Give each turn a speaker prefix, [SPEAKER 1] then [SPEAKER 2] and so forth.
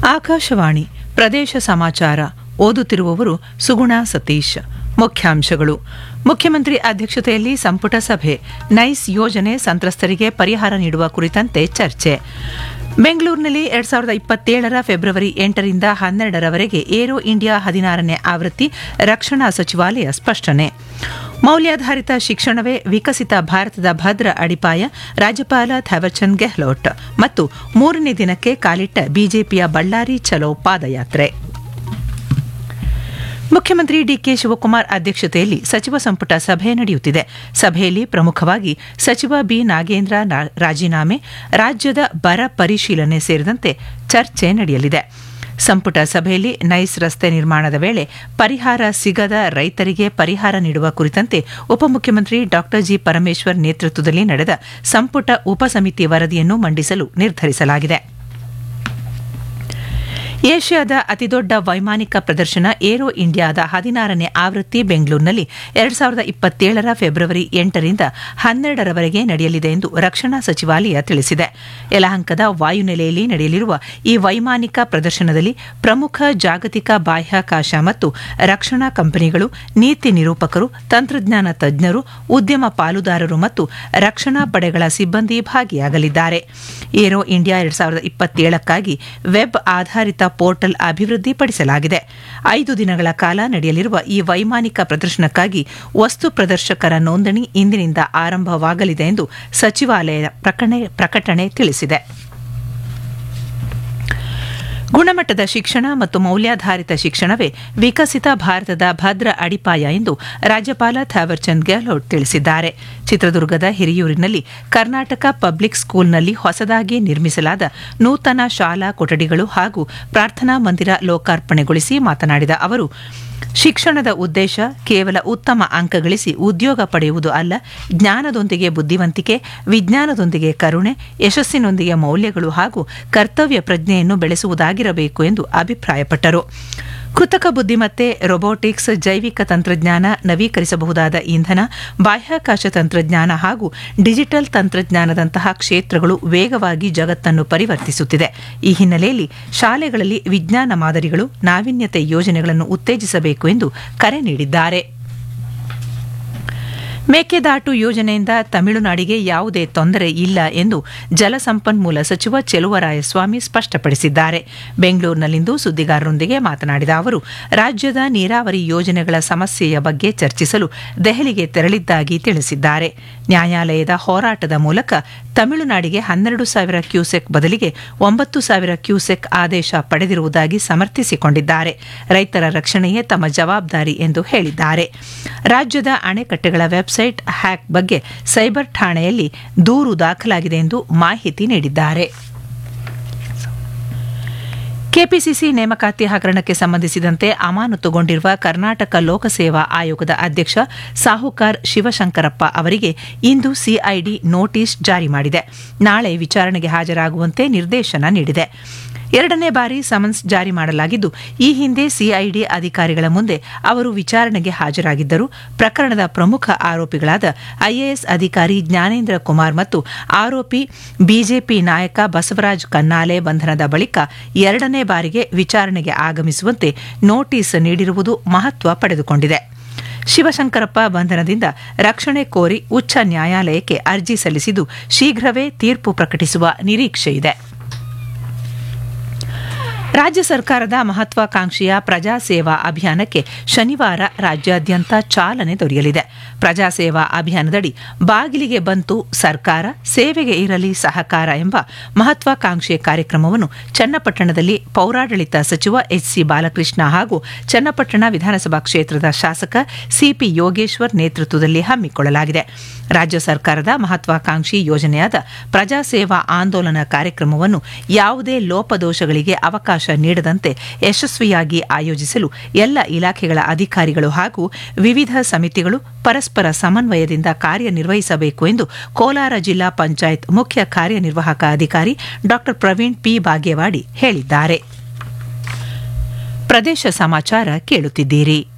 [SPEAKER 1] ಆಕಾಶವಾಣಿ ಪ್ರದೇಶ ಸಮಾಚಾರ ಓದುತ್ತಿರುವವರು ಸುಗುಣ ಸತೀಶ್ ಮುಖ್ಯಾಂಶಗಳು ಮುಖ್ಯಮಂತ್ರಿ ಅಧ್ಯಕ್ಷತೆಯಲ್ಲಿ ಸಂಪುಟ ಸಭೆ ನೈಸ್ ಯೋಜನೆ ಸಂತ್ರಸ್ತರಿಗೆ ಪರಿಹಾರ ನೀಡುವ ಕುರಿತಂತೆ ಚರ್ಚೆ ಬೆಂಗಳೂರಿನಲ್ಲಿ ಎರಡ್ ಸಾವಿರದ ಇಪ್ಪತ್ತೇಳರ ಫೆಬ್ರವರಿ ಎಂಟರಿಂದ ಹನ್ನೆರಡರವರೆಗೆ ಏರೋ ಇಂಡಿಯಾ ಹದಿನಾರನೇ ಆವೃತ್ತಿ ರಕ್ಷಣಾ ಸಚಿವಾಲಯ ಸ್ಪಷ್ಟನೆ ಮೌಲ್ಯಾಧಾರಿತ ಶಿಕ್ಷಣವೇ ವಿಕಸಿತ ಭಾರತದ ಭದ್ರ ಅಡಿಪಾಯ ರಾಜ್ಯಪಾಲ ಥಾವರ್ಚಂದ್ ಗೆಹ್ಲೋಟ್ ಮತ್ತು ಮೂರನೇ ದಿನಕ್ಕೆ ಕಾಲಿಟ್ಟ ಬಿಜೆಪಿಯ ಬಳ್ಳಾರಿ ಚಲೋ ಪಾದಯಾತ್ರೆ ಮುಖ್ಯಮಂತ್ರಿ ಡಿಕೆ ಶಿವಕುಮಾರ್ ಅಧ್ಯಕ್ಷತೆಯಲ್ಲಿ ಸಚಿವ ಸಂಪುಟ ಸಭೆ ನಡೆಯುತ್ತಿದೆ ಸಭೆಯಲ್ಲಿ ಪ್ರಮುಖವಾಗಿ ಸಚಿವ ಬಿ ನಾಗೇಂದ್ರ ರಾಜೀನಾಮೆ ರಾಜ್ಯದ ಬರ ಪರಿಶೀಲನೆ ಸೇರಿದಂತೆ ಚರ್ಚೆ ನಡೆಯಲಿದೆ ಸಂಪುಟ ಸಭೆಯಲ್ಲಿ ನೈಸ್ ರಸ್ತೆ ನಿರ್ಮಾಣದ ವೇಳೆ ಪರಿಹಾರ ಸಿಗದ ರೈತರಿಗೆ ಪರಿಹಾರ ನೀಡುವ ಕುರಿತಂತೆ ಉಪಮುಖ್ಯಮಂತ್ರಿ ಡಾ ಜಿ ಪರಮೇಶ್ವರ್ ನೇತೃತ್ವದಲ್ಲಿ ನಡೆದ ಸಂಪುಟ ಉಪಸಮಿತಿ ವರದಿಯನ್ನು ಮಂಡಿಸಲು ನಿರ್ಧರಿಸಲಾಗಿದೆ ಏಷ್ಯಾದ ಅತಿದೊಡ್ಡ ವೈಮಾನಿಕ ಪ್ರದರ್ಶನ ಏರೋ ಇಂಡಿಯಾದ ಹದಿನಾರನೇ ಆವೃತ್ತಿ ಬೆಂಗಳೂರಿನಲ್ಲಿ ಎರಡ್ ಸಾವಿರದ ಇಪ್ಪತ್ತೇಳರ ಫೆಬ್ರವರಿ ಎಂಟರಿಂದ ಹನ್ನೆರಡರವರೆಗೆ ನಡೆಯಲಿದೆ ಎಂದು ರಕ್ಷಣಾ ಸಚಿವಾಲಯ ತಿಳಿಸಿದೆ ಯಲಹಂಕದ ವಾಯುನೆಲೆಯಲ್ಲಿ ನಡೆಯಲಿರುವ ಈ ವೈಮಾನಿಕ ಪ್ರದರ್ಶನದಲ್ಲಿ ಪ್ರಮುಖ ಜಾಗತಿಕ ಬಾಹ್ಯಾಕಾಶ ಮತ್ತು ರಕ್ಷಣಾ ಕಂಪನಿಗಳು ನೀತಿ ನಿರೂಪಕರು ತಂತ್ರಜ್ಞಾನ ತಜ್ಞರು ಉದ್ಯಮ ಪಾಲುದಾರರು ಮತ್ತು ರಕ್ಷಣಾ ಪಡೆಗಳ ಸಿಬ್ಬಂದಿ ಭಾಗಿಯಾಗಲಿದ್ದಾರೆ ಏರೋ ಇಂಡಿಯಾ ಎರಡ್ ಸಾವಿರದ ಇಪ್ಪತ್ತೇಳಕ್ಕಾಗಿ ವೆಬ್ ಆಧಾರಿತ ಪೋರ್ಟಲ್ ಅಭಿವೃದ್ಧಿಪಡಿಸಲಾಗಿದೆ ಐದು ದಿನಗಳ ಕಾಲ ನಡೆಯಲಿರುವ ಈ ವೈಮಾನಿಕ ಪ್ರದರ್ಶನಕ್ಕಾಗಿ ವಸ್ತು ಪ್ರದರ್ಶಕರ ನೋಂದಣಿ ಇಂದಿನಿಂದ ಆರಂಭವಾಗಲಿದೆ ಎಂದು ಸಚಿವಾಲಯ ಪ್ರಕಟಣೆ ತಿಳಿಸಿದೆ ಗುಣಮಟ್ಟದ ಶಿಕ್ಷಣ ಮತ್ತು ಮೌಲ್ಯಾಧಾರಿತ ಶಿಕ್ಷಣವೇ ವಿಕಸಿತ ಭಾರತದ ಭದ್ರ ಅಡಿಪಾಯ ಎಂದು ರಾಜ್ಯಪಾಲ ಥಾವರ್ಚಂದ್ ಗೆಹ್ಲೋಟ್ ತಿಳಿಸಿದ್ದಾರೆ ಚಿತ್ರದುರ್ಗದ ಹಿರಿಯೂರಿನಲ್ಲಿ ಕರ್ನಾಟಕ ಪಬ್ಲಿಕ್ ಸ್ಕೂಲ್ನಲ್ಲಿ ಹೊಸದಾಗಿ ನಿರ್ಮಿಸಲಾದ ನೂತನ ಶಾಲಾ ಕೊಠಡಿಗಳು ಹಾಗೂ ಪ್ರಾರ್ಥನಾ ಮಂದಿರ ಲೋಕಾರ್ಪಣೆಗೊಳಿಸಿ ಮಾತನಾಡಿದ ಅವರು ಶಿಕ್ಷಣದ ಉದ್ದೇಶ ಕೇವಲ ಉತ್ತಮ ಅಂಕ ಗಳಿಸಿ ಉದ್ಯೋಗ ಪಡೆಯುವುದು ಅಲ್ಲ ಜ್ಞಾನದೊಂದಿಗೆ ಬುದ್ಧಿವಂತಿಕೆ ವಿಜ್ಞಾನದೊಂದಿಗೆ ಕರುಣೆ ಯಶಸ್ಸಿನೊಂದಿಗೆ ಮೌಲ್ಯಗಳು ಹಾಗೂ ಕರ್ತವ್ಯ ಪ್ರಜ್ಞೆಯನ್ನು ಬೆಳೆಸುವುದಾಗಿರಬೇಕು ಎಂದು ಅಭಿಪ್ರಾಯಪಟ್ಟರು ಕೃತಕ ಬುದ್ದಿಮತ್ತೆ ರೊಬೋಟಿಕ್ಸ್ ಜೈವಿಕ ತಂತ್ರಜ್ಞಾನ ನವೀಕರಿಸಬಹುದಾದ ಇಂಧನ ಬಾಹ್ಯಾಕಾಶ ತಂತ್ರಜ್ಞಾನ ಹಾಗೂ ಡಿಜಿಟಲ್ ತಂತ್ರಜ್ಞಾನದಂತಹ ಕ್ಷೇತ್ರಗಳು ವೇಗವಾಗಿ ಜಗತ್ತನ್ನು ಪರಿವರ್ತಿಸುತ್ತಿದೆ ಈ ಹಿನ್ನೆಲೆಯಲ್ಲಿ ಶಾಲೆಗಳಲ್ಲಿ ವಿಜ್ಞಾನ ಮಾದರಿಗಳು ನಾವೀನ್ಯತೆ ಯೋಜನೆಗಳನ್ನು ಉತ್ತೇಜಿಸಬೇಕು ಎಂದು ಕರೆ ನೀಡಿದ್ದಾರೆ ಮೇಕೆದಾಟು ಯೋಜನೆಯಿಂದ ತಮಿಳುನಾಡಿಗೆ ಯಾವುದೇ ತೊಂದರೆ ಇಲ್ಲ ಎಂದು ಜಲಸಂಪನ್ಮೂಲ ಸಚಿವ ಚೆಲುವರಾಯಸ್ವಾಮಿ ಸ್ಪಷ್ಟಪಡಿಸಿದ್ದಾರೆ ಬೆಂಗಳೂರಿನಲ್ಲಿಂದು ಸುದ್ದಿಗಾರರೊಂದಿಗೆ ಮಾತನಾಡಿದ ಅವರು ರಾಜ್ಯದ ನೀರಾವರಿ ಯೋಜನೆಗಳ ಸಮಸ್ಯೆಯ ಬಗ್ಗೆ ಚರ್ಚಿಸಲು ದೆಹಲಿಗೆ ತೆರಳಿದ್ದಾಗಿ ತಿಳಿಸಿದ್ದಾರೆ ನ್ಯಾಯಾಲಯದ ಹೋರಾಟದ ಮೂಲಕ ತಮಿಳುನಾಡಿಗೆ ಹನ್ನೆರಡು ಸಾವಿರ ಕ್ಯೂಸೆಕ್ ಬದಲಿಗೆ ಒಂಬತ್ತು ಸಾವಿರ ಕ್ಯೂಸೆಕ್ ಆದೇಶ ಪಡೆದಿರುವುದಾಗಿ ಸಮರ್ಥಿಸಿಕೊಂಡಿದ್ದಾರೆ ರೈತರ ರಕ್ಷಣೆಯೇ ತಮ್ಮ ಜವಾಬ್ದಾರಿ ಎಂದು ಹೇಳಿದ್ದಾರೆ ರಾಜ್ಯದ ಅಣೆಕಟ್ಟೆಗಳ ವೆಬ್ಸೈಟ್ ಹ್ಯಾಕ್ ಬಗ್ಗೆ ಸೈಬರ್ ಠಾಣೆಯಲ್ಲಿ ದೂರು ದಾಖಲಾಗಿದೆ ಎಂದು ಮಾಹಿತಿ ನೀಡಿದ್ದಾರೆ ಕೆಪಿಸಿಸಿ ನೇಮಕಾತಿ ಹಗರಣಕ್ಕೆ ಸಂಬಂಧಿಸಿದಂತೆ ಅಮಾನತುಗೊಂಡಿರುವ ಕರ್ನಾಟಕ ಲೋಕಸೇವಾ ಆಯೋಗದ ಅಧ್ಯಕ್ಷ ಸಾಹುಕಾರ್ ಶಿವಶಂಕರಪ್ಪ ಅವರಿಗೆ ಇಂದು ಸಿಐಡಿ ನೋಟಿಸ್ ಜಾರಿ ಮಾಡಿದೆ ನಾಳೆ ವಿಚಾರಣೆಗೆ ಹಾಜರಾಗುವಂತೆ ನಿರ್ದೇಶನ ನೀಡಿದೆ ಎರಡನೇ ಬಾರಿ ಸಮನ್ಸ್ ಜಾರಿ ಮಾಡಲಾಗಿದ್ದು ಈ ಹಿಂದೆ ಸಿಐಡಿ ಅಧಿಕಾರಿಗಳ ಮುಂದೆ ಅವರು ವಿಚಾರಣೆಗೆ ಹಾಜರಾಗಿದ್ದರು ಪ್ರಕರಣದ ಪ್ರಮುಖ ಆರೋಪಿಗಳಾದ ಐಎಎಸ್ ಅಧಿಕಾರಿ ಜ್ಞಾನೇಂದ್ರ ಕುಮಾರ್ ಮತ್ತು ಆರೋಪಿ ಬಿಜೆಪಿ ನಾಯಕ ಬಸವರಾಜ್ ಕನ್ನಾಲೆ ಬಂಧನದ ಬಳಿಕ ಎರಡನೇ ಬಾರಿಗೆ ವಿಚಾರಣೆಗೆ ಆಗಮಿಸುವಂತೆ ನೋಟಿಸ್ ನೀಡಿರುವುದು ಮಹತ್ವ ಪಡೆದುಕೊಂಡಿದೆ ಶಿವಶಂಕರಪ್ಪ ಬಂಧನದಿಂದ ರಕ್ಷಣೆ ಕೋರಿ ಉಚ್ಚ ನ್ಯಾಯಾಲಯಕ್ಕೆ ಅರ್ಜಿ ಸಲ್ಲಿಸಿದ್ದು ಶೀಘ್ರವೇ ತೀರ್ಪು ಪ್ರಕಟಿಸುವ ನಿರೀಕ್ಷೆಯಿದೆ ರಾಜ್ಯ ಸರ್ಕಾರದ ಮಹತ್ವಾಕಾಂಕ್ಷೆಯ ಪ್ರಜಾಸೇವಾ ಅಭಿಯಾನಕ್ಕೆ ಶನಿವಾರ ರಾಜ್ಯಾದ್ಯಂತ ಚಾಲನೆ ದೊರೆಯಲಿದೆ ಪ್ರಜಾಸೇವಾ ಅಭಿಯಾನದಡಿ ಬಾಗಿಲಿಗೆ ಬಂತು ಸರ್ಕಾರ ಸೇವೆಗೆ ಇರಲಿ ಸಹಕಾರ ಎಂಬ ಮಹತ್ವಾಕಾಂಕ್ಷೆ ಕಾರ್ಯಕ್ರಮವನ್ನು ಚನ್ನಪಟ್ಟಣದಲ್ಲಿ ಪೌರಾಡಳಿತ ಸಚಿವ ಎಚ್ಸಿ ಬಾಲಕೃಷ್ಣ ಹಾಗೂ ಚನ್ನಪಟ್ಟಣ ವಿಧಾನಸಭಾ ಕ್ಷೇತ್ರದ ಶಾಸಕ ಸಿಪಿ ಯೋಗೇಶ್ವರ್ ನೇತೃತ್ವದಲ್ಲಿ ಹಮ್ಮಿಕೊಳ್ಳಲಾಗಿದೆ ರಾಜ್ಯ ಸರ್ಕಾರದ ಮಹತ್ವಾಕಾಂಕ್ಷಿ ಯೋಜನೆಯಾದ ಪ್ರಜಾಸೇವಾ ಆಂದೋಲನ ಕಾರ್ಯಕ್ರಮವನ್ನು ಯಾವುದೇ ಲೋಪದೋಷಗಳಿಗೆ ಅವಕಾಶ ನೀಡದಂತೆ ಯಶಸ್ವಿಯಾಗಿ ಆಯೋಜಿಸಲು ಎಲ್ಲ ಇಲಾಖೆಗಳ ಅಧಿಕಾರಿಗಳು ಹಾಗೂ ವಿವಿಧ ಸಮಿತಿಗಳು ಪರಸ್ಪರ ಸಮನ್ವಯದಿಂದ ಕಾರ್ಯನಿರ್ವಹಿಸಬೇಕು ಎಂದು ಕೋಲಾರ ಜಿಲ್ಲಾ ಪಂಚಾಯತ್ ಮುಖ್ಯ ಕಾರ್ಯನಿರ್ವಾಹಕ ಅಧಿಕಾರಿ ಡಾ ಪ್ರವೀಣ್ ಪಿ ಬಾಗೇವಾಡಿ ಹೇಳಿದ್ದಾರೆ ಪ್ರದೇಶ ಸಮಾಚಾರ ಕೇಳುತ್ತಿದ್ದೀರಿ